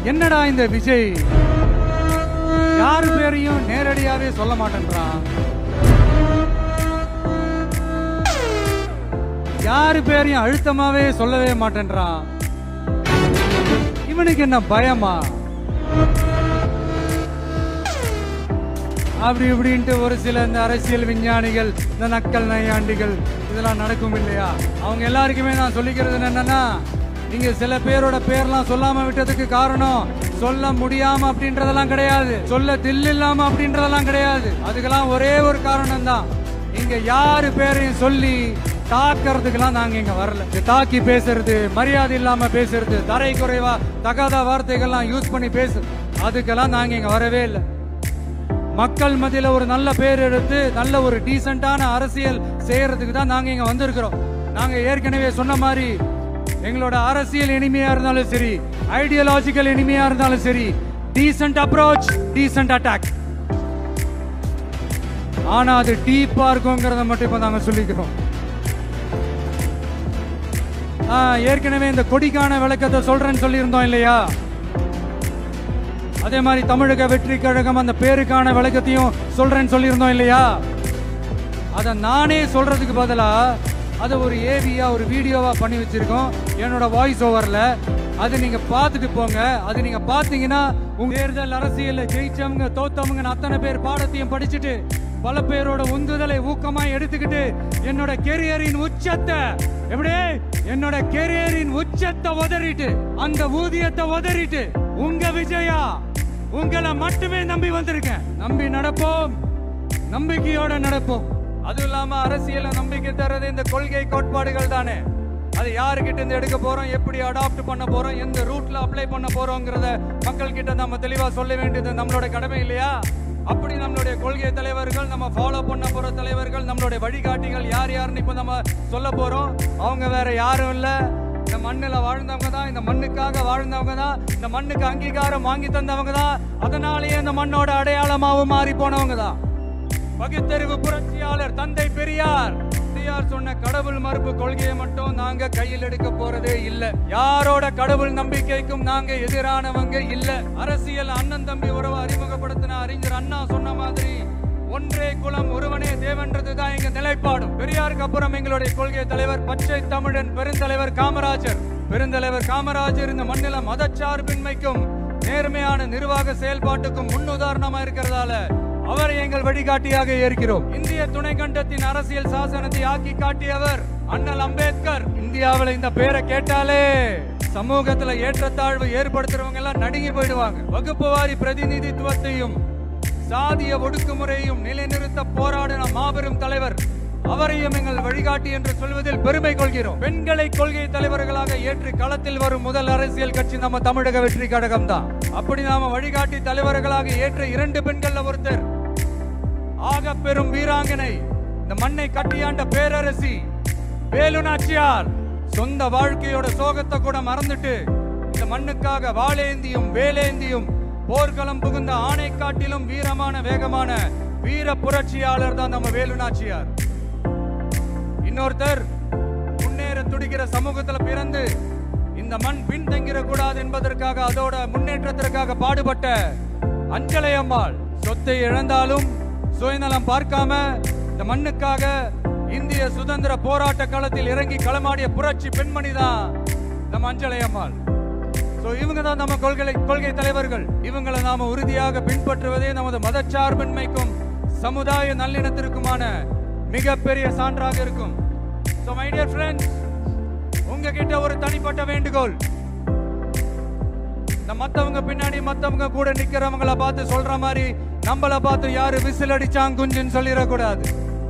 என்னடா இந்த விஜய் யார் பேரையும் நேரடியாவே சொல்ல மாட்டேன்றான் யாரு பேரையும் அழுத்தமாவே சொல்லவே மாட்டேன்றான் இவனுக்கு என்ன பயமா அப்படி இப்படின்ட்டு ஒரு சில இந்த அரசியல் விஞ்ஞானிகள் இந்த நக்கல் நையாண்டிகள் இதெல்லாம் நடக்கும் இல்லையா அவங்க எல்லாருக்குமே நான் சொல்லிக்கிறது என்னன்னா நீங்க சில பேரோட பேர்லாம் சொல்லாம விட்டதுக்கு காரணம் சொல்ல முடியாம அப்படின்றதெல்லாம் கிடையாது சொல்ல தில் இல்லாம அப்படின்றதெல்லாம் கிடையாது அதுக்கெல்லாம் ஒரே ஒரு காரணம் தான் இங்க யாரு பேரையும் சொல்லி தாக்கிறதுக்கெல்லாம் நாங்க இங்க வரல இந்த தாக்கி பேசுறது மரியாதை இல்லாம பேசுறது தரை குறைவா தகாத வார்த்தைகள்லாம் யூஸ் பண்ணி பேசு அதுக்கெல்லாம் நாங்க இங்க வரவே இல்லை மக்கள் மத்தியில ஒரு நல்ல பேர் எடுத்து நல்ல ஒரு டீசென்டான அரசியல் செய்யறதுக்கு தான் நாங்க இங்க வந்திருக்கிறோம் நாங்க ஏற்கனவே சொன்ன மாதிரி எங்களோட அரசியல் இனிமையா இருந்தாலும் சரி ஐடியாலஜிக்கல் இனிமையா இருந்தாலும் சரி டீசென்ட் அப்ரோச் டீசென்ட் அட்டாக் ஆனா அது டீப்பா இருக்குங்கிறத மட்டும் இப்ப நாங்க சொல்லிக்கிறோம் ஆ, ஏற்கனவே இந்த கொடிக்கான விளக்கத்தை சொல்றேன்னு சொல்லியிருந்தோம் இல்லையா அதே மாதிரி தமிழக வெற்றி கழகம் அந்த பேருக்கான விளக்கத்தையும் சொல்றேன்னு சொல்லியிருந்தோம் இல்லையா அத நானே சொல்றதுக்கு பதிலா அதை ஒரு ஏவியா ஒரு வீடியோவா பண்ணி வச்சிருக்கோம் என்னோட வாய்ஸ் ஓவர்ல அது நீங்க பார்த்துட்டு போங்க அது நீங்க பாத்தீங்கன்னா உங்க தேர்தல் அரசியல்ல ஜெயிச்சவங்க தோத்தவங்க அத்தனை பேர் பாடத்தையும் படிச்சுட்டு பல பேரோட உந்துதலை ஊக்கமா எடுத்துக்கிட்டு என்னோட கெரியரின் உச்சத்தை எப்படி என்னோட கெரியரின் உச்சத்தை உதறிட்டு அந்த ஊதியத்தை உதறிட்டு உங்க விஜயா உங்களை மட்டுமே நம்பி வந்திருக்கேன் நம்பி நடப்போம் நம்பிக்கையோட நடப்போம் அதுவும் இல்லாம அரசியல நம்பிக்கை தர்றது இந்த கொள்கை கோட்பாடுகள் தானே அது யாருக்கிட்ட இருந்து எடுக்க போறோம் எப்படி அடாப்ட் பண்ண போறோம் எந்த ரூட்ல அப்ளை பண்ண போறோங்கிறத மக்கள் கிட்ட நம்ம தெளிவா சொல்ல வேண்டியது நம்மளோட கடமை இல்லையா அப்படி நம்மளுடைய கொள்கை தலைவர்கள் நம்ம ஃபாலோ பண்ண போற தலைவர்கள் நம்மளுடைய வழிகாட்டிகள் யார் யாருன்னு இப்ப நம்ம சொல்ல போறோம் அவங்க வேற யாரும் இல்ல இந்த மண்ணுல வாழ்ந்தவங்க தான் இந்த மண்ணுக்காக வாழ்ந்தவங்க தான் இந்த மண்ணுக்கு அங்கீகாரம் வாங்கி தந்தவங்க தான் அதனாலேயே இந்த மண்ணோட அடையாளமாவும் மாறி போனவங்க தான் பகுத்தறிவு புரட்சியாளர் தந்தை பெரியார் பெரியார் சொன்ன கடவுள் மறுப்பு கொள்கையை மட்டும் நாங்க கையில் எடுக்க போறதே இல்ல யாரோட கடவுள் நம்பிக்கைக்கும் நாங்க எதிரானவங்க இல்ல அரசியல் அண்ணன் தம்பி உறவை அறிமுகப்படுத்தின அறிஞர் அண்ணா சொன்ன மாதிரி ஒன்றே குலம் ஒருவனே தேவன்றது தான் எங்க நிலைப்பாடும் பெரியாருக்கு அப்புறம் எங்களுடைய கொள்கை தலைவர் பச்சை தமிழன் பெருந்தலைவர் காமராஜர் பெருந்தலைவர் காமராஜர் இந்த மண்ணில மதச்சார்பின்மைக்கும் நேர்மையான நிர்வாக செயல்பாட்டுக்கும் முன்னுதாரணமா இருக்கிறதால அவரை எங்கள் வழிகாட்டியாக ஏற்கிறோம் இந்திய துணை கண்டத்தின் அரசியல் சாசனத்தை ஆக்கி காட்டியவர் அண்ணல் அம்பேத்கர் இந்தியாவுல இந்த பேரை கேட்டாலே சமூகத்துல ஏற்றத்தாழ்வு ஏற்படுத்துறவங்க எல்லாம் நடுங்கி போயிடுவாங்க வகுப்பு வாரி பிரதிநிதித்துவத்தையும் சாதிய ஒடுக்குமுறையும் நிலைநிறுத்த போராடின மாபெரும் தலைவர் அவரையும் எங்கள் வழிகாட்டி என்று சொல்வதில் பெருமை கொள்கிறோம் பெண்களை கொள்கை தலைவர்களாக ஏற்று களத்தில் வரும் முதல் அரசியல் கட்சி நம்ம தமிழக வெற்றி கழகம் தான் அப்படி நாம வழிகாட்டி தலைவர்களாக ஏற்ற இரண்டு பெண்கள்ல ஒருத்தர் ஆக பெரும் வீராங்கனை இந்த மண்ணை கட்டியாண்ட பேரரசி வேலு நாச்சியார் சொந்த வாழ்க்கையோட சோகத்தை கூட மறந்துட்டு இந்த மண்ணுக்காக வாளேந்தியும் வேலேந்தியும் போர்க்களம் புகுந்த ஆணை காட்டிலும் வீரமான வேகமான வீர புரட்சியாளர் தான் நம்ம வேலு நாச்சியார் இன்னொருத்தர் முன்னேற துடிக்கிற சமூகத்துல பிறந்து இந்த மண் பின்தங்கிட கூடாது என்பதற்காக அதோட முன்னேற்றத்திற்காக பாடுபட்ட அஞ்சலை அம்மாள் சொத்தை இழந்தாலும் சுயநலம் பார்க்காம இந்த மண்ணுக்காக இந்திய சுதந்திர போராட்ட களத்தில் இறங்கி களமாடிய புரட்சி பெண்மணி தான் நம்ம அஞ்சலை அம்மாள் சோ இவங்க தான் நம்ம கொள்கை கொள்கை தலைவர்கள் இவங்களை நாம உறுதியாக பின்பற்றுவதே நமது மதச்சார்பின்மைக்கும் சமுதாய நல்லிணத்திற்குமான மிகப்பெரிய சான்றாக இருக்கும் சோ மை டியர் ஃப்ரெண்ட்ஸ் உங்ககிட்ட ஒரு தனிப்பட்ட வேண்டுகோள் இந்த மத்தவங்க பின்னாடி மத்தவங்க கூட நிக்கிறவங்கள பார்த்து சொல்ற மாதிரி நம்மள பார்த்து யாரு விசில் அடிச்சாங்க குஞ்சுன்னு சொல்லிடக்கூடாது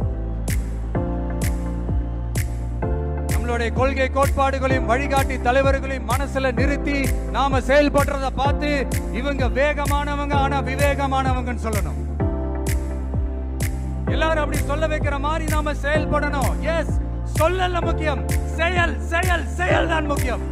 நம்மளுடைய கொள்கை கோட்பாடுகளையும் வழிகாட்டி தலைவர்களையும் மனசுல நிறுத்தி நாம செயல்படுறத பார்த்து இவங்க வேகமானவங்க ஆனா விவேகமானவங்கன்னு சொல்லணும் எல்லாரும் அப்படி சொல்ல வைக்கிற மாதிரி நாம செயல்படணும் எஸ் சொல்லல முக்கியம் செயல் செயல் செயல் தான் முக்கியம்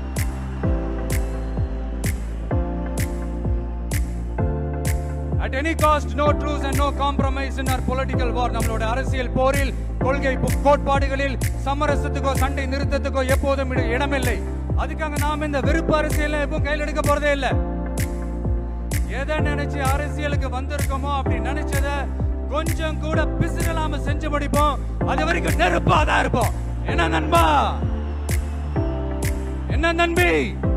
At any cost, no truce and no compromise in our political war. நம்மளோட அரசியல் போரில் கொள்கை பு- கோட்பாடுகளில் சமரசத்துக்கோ சண்டை நிறுத்தத்துக்கோ எப்போதும் இட- இடமில்லை அதுக்காக நாம இந்த வெறுப்பு அரசியல் எப்பவும் கையில் எடுக்க போறதே இல்லை எதை நினைச்சு அரசியலுக்கு வந்திருக்கோமோ அப்படி நினைச்சத கொஞ்சம் கூட பிசுகலாம செஞ்சு முடிப்போம் அது வரைக்கும் நெருப்பா தான் இருப்போம் என்ன நண்பா என்ன நண்பி